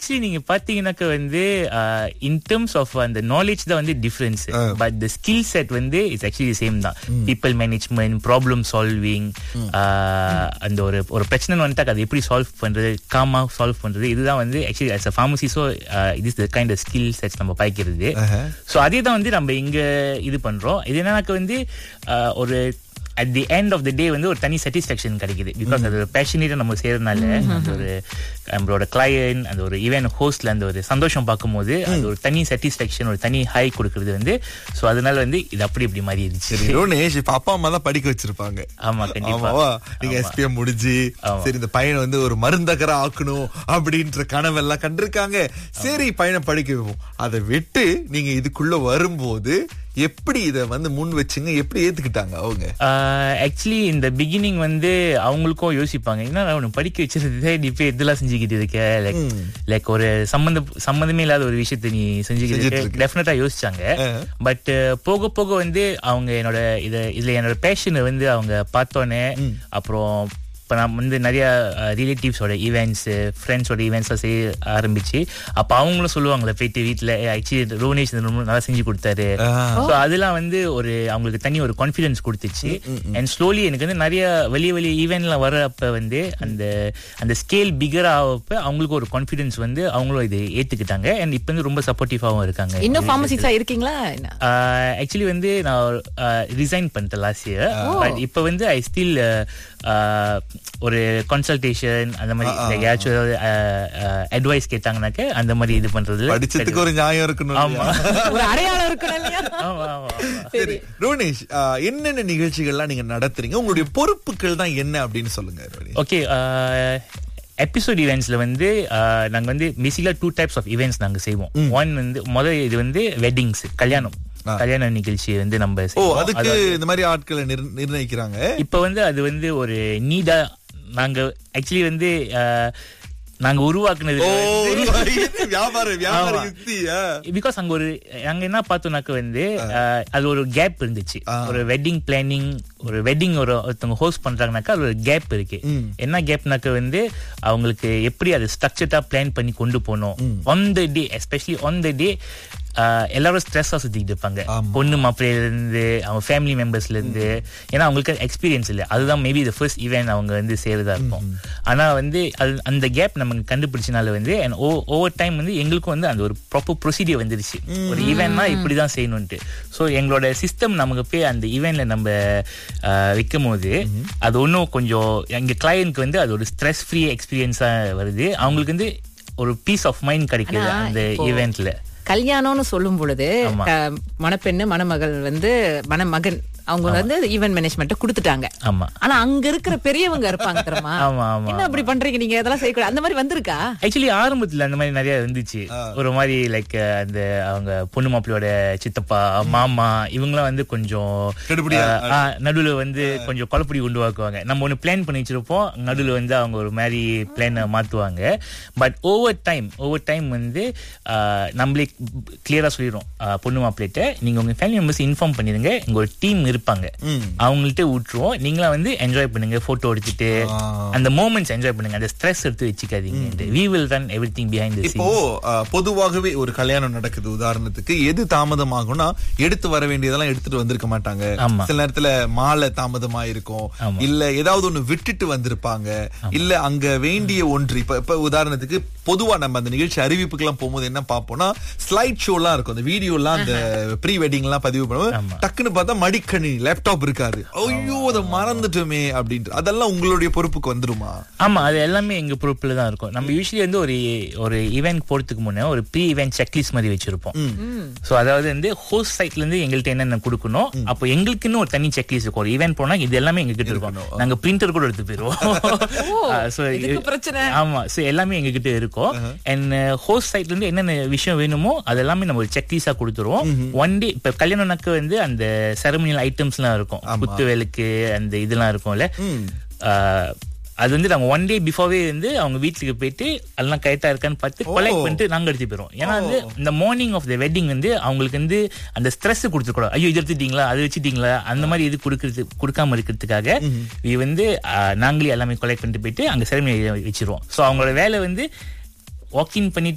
Actually நீங்க பாத்தீங்கன்னாக்க வந்து இன் டர்ம்ஸ் ஆஃப் அந்த நாலேஜ் தான் வந்து difference but the skill set வந்து இட்ஸ் ஆக்சுவலி சேம் தான் பீப்பிள் மேனேஜ்மெண்ட் ப்ராப்ளம் சால்விங் அந்த ஒரு ஒரு பிரச்சனை வந்துட்டா அதை எப்படி சால்வ் பண்றது காமா சால்வ் பண்றது இதுதான் வந்து ஆக்சுவலி அஸ் அ ஃபார்மசிஸோ இது is the kind of skill sets நம்ம பாய்க்கிறது ஸோ அதே தான் வந்து நம்ம இங்க இது பண்றோம் இது என்னன்னாக்க வந்து ஆஹ், ஒரு at the end of the day வந்து ஒரு தனி சாட்டிஸ்ஃபேக்ஷன் கிடைக்குது பிகாஸ் அது ஒரு பேஷனேட்டாக நம்ம செய்யறதுனால அந்த ஒரு நம்மளோட கிளையன்ட் அந்த ஒரு ஈவென்ட் ஹோஸ்ட்ல அந்த ஒரு சந்தோஷம் பார்க்கும்போது அது ஒரு தனி சாட்டிஸ்ஃபேக்ஷன் ஒரு தனி ஹை கொடுக்கறது வந்து ஸோ அதனால வந்து இது அப்படி இப்படி மாறிடுச்சு சரி ரோனேஷ் இப்ப அப்பா அம்மா தான் படிக்க வச்சிருப்பாங்க ஆமா கண்டிப்பா ஆமாவா நீங்க ஆமா. எஸ்பிஎம் முடிஞ்சு ஆமா. சரி இந்த பையனை வந்து ஒரு மருந்தகரா ஆக்கணும் அப்படின்ற கனவெல்லாம் கண்டிருக்காங்க சரி பையனை படிக்க வைப்போம் அதை விட்டு நீங்க இதுக்குள்ள வரும்போது எப்படி இத வந்து முன் வச்சுங்க எப்படி ஏத்துக்கிட்டாங்க அவங்க ஆக்சுவலி இந்த பிகினிங் வந்து அவங்களுக்கும் யோசிப்பாங்க என்ன அவனுக்கு படிக்க வச்சிருந்தே நீ போய் இதெல்லாம் செஞ்சுக்கிட்டு இருக்க லைக் லைக் ஒரு சம்மந்த சம்மந்தமே இல்லாத ஒரு விஷயத்தை நீ செஞ்சுக்கிட்டு செஞ்சுட்டு இருக்க இருக்க. டெஃபினட்டா யோசிச்சாங்க பட் போக போக வந்து அவங்க என்னோட இத இதுல என்னோட பேஷனை வந்து அவங்க பார்த்தோன்னே அப்புறம் இப்போ நான் வந்து நிறைய ரிலேட்டிவ்ஸோட ஈவெண்ட்ஸ் ஃப்ரெண்ட்ஸோட ஈவெண்ட்ஸ்லாம் செய்ய ஆரம்பிச்சு அப்போ அவங்களும் சொல்லுவாங்களே போயிட்டு வீட்டில் ஆக்சுவலி ரோனேஷ் இது ரொம்ப நல்லா செஞ்சு கொடுத்தாரு ஸோ அதெல்லாம் வந்து ஒரு அவங்களுக்கு தனி ஒரு கான்ஃபிடன்ஸ் கொடுத்துச்சு அண்ட் ஸ்லோலி எனக்கு வந்து நிறைய வெளிய வெளிய ஈவெண்ட்லாம் வரப்ப வந்து அந்த அந்த ஸ்கேல் பிகர் ஆகப்ப அவங்களுக்கு ஒரு கான்ஃபிடன்ஸ் வந்து அவங்களும் இது ஏத்துக்கிட்டாங்க அண்ட் இப்போ வந்து ரொம்ப சப்போர்ட்டிவாகவும் இருக்காங்க இன்னும் ஃபார்மசிஸா இருக்கீங்களா என்ன? ஆக்சுவலி வந்து நான் ரிசைன் பண்ணிட்டேன் லாஸ்ட் இயர் பட் இப்போ வந்து ஐ ஸ்டில் ஒரு கன்சல்டேஷன் அந்த மாதிரி ஏதாச்சும் ஏதாவது அட்வைஸ் கேட்டாங்கனாக்க அந்த மாதிரி இது பண்றதுல படிச்சதுக்கு ஒரு நியாயம் இருக்கணும் ஆமா இல்லையா? ஒரு அடையாளம் இருக்கணும் இல்லையா ஆமா ஆமா ஆமா. சரி ரோனேஷ் ஆ, என்னென்ன நிகழ்ச்சிகள்லாம் நீங்க நடத்துறீங்க உங்களுடைய பொறுப்புகள் தான் என்ன அப்படின்னு சொல்லுங்க ரோனேஷ் ஓகே எபிசோட் ஈவெண்ட்ஸ்ல வந்து ஆஹ், நாங்க வந்து பேசிக்கலா டூ டைப்ஸ் ஆஃப் ஈவெண்ட்ஸ் நாங்க செய்வோம் ஒன் வந்து முதல் இது வந்து வெட்டிங்ஸ் கல்யாணம் கல்யாண நிகழ்ச்சி வந்து நம்ம ஓ செய்வோம். அதுக்கு இந்த மாதிரி ஆட்களை நிர்- நிர்ணயிக்கிறாங்க இப்ப வந்து அது வந்து ஒரு நீடா நாங்க ஆக்சுவலி வந்து ஆஹ், நாங்க உருவாக்குனது ஓ உருவாகி வியாபார வியாபார ஆமா. யுக்தி ஆ. பிகாஸ் அங்க ஒரு அங்க என்ன பார்த்தோம்னாக்க வந்து ஆஹ், அது ஒரு கேப் இருந்துச்சு ஒரு வெட்டிங் பிளானிங் ஒரு வெட்டிங் ஒரு ஒருத்தவங்க ஹோஸ்ட் பண்றாங்கனாக்கா அது ஒரு கேப் இருக்கு என்ன கேப்னாக்க வந்து அவங்களுக்கு எப்படி அது ஸ்ட்ரக்சர்டா பிளான் பண்ணி கொண்டு போகணும் on the day especially on the day எல்லாரும் ஸ்ட்ரெஸ்ஸா சுத்திட்டு இருப்பாங்க பொண்ணு மாப்பிள்ளையில இருந்து அவங்க ஃபேமிலி மெம்பர்ஸ்ல இருந்து ஏன்னா அவங்களுக்கு எக்ஸ்பீரியன்ஸ் இல்லை அதுதான் மேபி த ஃபர்ஸ்ட் ஈவெண்ட் அவங்க வந்து செய்யறதா இருக்கும் ஆனா வந்து அது அந்த கேப் நமக்கு கண்டுபிடிச்சனால வந்து அண்ட் ஓவர் டைம் வந்து எங்களுக்கும் வந்து அந்த ஒரு ப்ராப்பர் ப்ரொசீடியர் வந்துருச்சு ஒரு ஈவெண்ட்னா இப்படிதான் செய்யணும்ட்டு ஸோ எங்களோட சிஸ்டம் நமக்கு போய் அந்த ஈவெண்ட்ல நம்ம ஆஹ், வைக்கும் போது அது ஒன்றும் கொஞ்சம் எங்க கிளையனுக்கு வந்து அது ஒரு ஸ்ட்ரெஸ் ஃப்ரீ எக்ஸ்பீரியன்ஸா வருது அவங்களுக்கு வந்து ஒரு பீஸ் ஆஃப் மைண்ட் கிடைக்குது ஆனா, அந்த இப்போ- ஈவெண்ட்ல கல்யாணம்னு சொல்லும் பொழுது ஆமா. க- மணப்பெண்ணு மணமகள் வந்து மணமகன் அவங்க வந்து ஈவென்ட் மேனேஜ்மெண்ட் கொடுத்துட்டாங்க ஆமா ஆனா அங்க இருக்கிற பெரியவங்க இருப்பாங்க தெரியுமா ஆமா ஆமா என்ன அப்படி பண்றீங்க நீங்க இதெல்லாம் செய்யக்கூடாது அந்த மாதிரி வந்திருக்கா ஆக்சுவலி ஆரம்பத்துல அந்த மாதிரி நிறைய இருந்துச்சு ஒரு மாதிரி லைக் அந்த அவங்க பொண்ணு மாப்பிள்ளையோட சித்தப்பா மாமா இவங்கலாம் வந்து கொஞ்சம் கெடுபிடியா? ஆஹ், ஆஹ், நடுவுல வந்து கொஞ்சம் குழப்படி கொண்டு வாக்குவாங்க நம்ம ஒண்ணு பிளான் பண்ணி வச்சிருப்போம் நடுவுல வந்து அவங்க ஒரு மாதிரி பிளானை மாத்துவாங்க but over time over time வந்து ஆஹ், நம்மளே கிளியரா சொல்லிடுறோம் ஆஹ், பொண்ணு மாப்பிள்ளைகிட்ட நீங்க உங்க ஃபேமிலி மெம்பர்ஸ் இன்ஃபார்ம் பண்ணிருங்க இங்க ஒரு டீம் இருப்பாங்க அவங்கள்ட்ட விட்டுருவோம் நீங்களா வந்து என்ஜாய் பண்ணுங்க போட்டோ எடுத்துட்டு அந்த மூமெண்ட்ஸ் என்ஜாய் பண்ணுங்க அந்த ஸ்ட்ரெஸ் எடுத்து வச்சுக்காதீங்க we will run everything behind இப்போ ஆ, பொதுவாகவே ஒரு கல்யாணம் நடக்குது உதாரணத்துக்கு எது தாமதமாகும்னா எடுத்து வர வேண்டியதெல்லாம் எடுத்துட்டு வந்திருக்க மாட்டாங்க ஆமா. சில நேரத்துல மாலை தாமதமா இருக்கும் ஆமா. இல்ல ஏதாவது ஒண்ணு விட்டுட்டு வந்திருப்பாங்க இல்ல அங்க வேண்டிய ஒன்று இப்ப இப்ப உதாரணத்துக்கு பொதுவா நம்ம அந்த நிகழ்ச்சி அறிவிப்புக்கெல்லாம் போகும்போது என்ன பார்ப்போம்னா ஸ்லைட் ஷோ எல்லாம் இருக்கும் அந்த வீடியோ எல்லாம் அந்த ப்ரீ வெட்டிங் எல்லாம் பதிவு பண்ணுவோம் டக்குன்னு பார்த்தா மடிக்கணி லேப்டாப் இருக்காது ஐயோ அதை மறந்துட்டோமே அப்படின்ட்டு அதெல்லாம் உங்களுடைய பொறுப்புக்கு வந்துருமா ஆமா அது எல்லாமே எங்க பொறுப்புல தான் இருக்கும் நம்ம யூஸ்வலி வந்து ஒரு ஒரு ஈவென்ட் போறதுக்கு முன்னே ஒரு ப்ரீ ஈவென்ட் செக்லிஸ்ட் மாதிரி வச்சிருப்போம் சோ அதாவது வந்து ஹோஸ்ட் சைட்ல இருந்து எங்கள்கிட்ட என்னென்ன கொடுக்கணும் அப்போ எங்களுக்குன்னு ஒரு தனி செக்லிஸ்ட் இருக்கும் ஒரு ஈவென்ட் போனா இது எல்லாமே எங்க கிட்ட இருக்கும் நாங்க பிரிண்டர் கூட எடுத்து போயிருவோம் சோ இதுக்கு பிரச்சனை. ஆமா சோ எல்லாமே எங்க கிட்ட இருக்கும் அண்ட் ஹோஸ்ட் சைட்ல இருந்து என்னென்ன விஷயம் வேணுமோ அது எல்லாமே நம்ம ஒரு செக்லிஸ்டா கொடுத்துருவோம் ஒன் டே இப்ப கல்யாணம்னாக்க வந்து அந்த செரமனியல் ஐட்டம்ஸ் எல்லாம் இருக்கும் குத்து விளக்கு அந்த இதெல்லாம் இருக்கும்ல ஆஹ், அது வந்து நாங்க ஒன் டே பிஃபோர்வே வந்து அவங்க வீட்டுக்கு போயிட்டு எல்லாம் கரெக்டா இருக்கான்னு பார்த்து கொலெக்ட் பண்ணிட்டு நாங்க எடுத்து போயிரும் ஏன்னா வந்து இந்த மார்னிங் ஆஃப் த வெட்டிங் வந்து அவங்களுக்கு வந்து அந்த ஸ்ட்ரெஸ் கொடுத்துக்கூடாது ஐயோ இது எடுத்துட்டீங்களா அது வச்சுட்டீங்களா அந்த மாதிரி இது கொடுக்கறது கொடுக்காம இருக்கிறதுக்காக we வந்து ஆஹ், நாங்களே எல்லாமே கொலெக்ட் பண்ணிட்டு போயிட்டு அங்க செரமனி வச்சிருவோம் ஸோ அவங்களோட வேலை வந்து வாக்கின் பண்ணிட்டு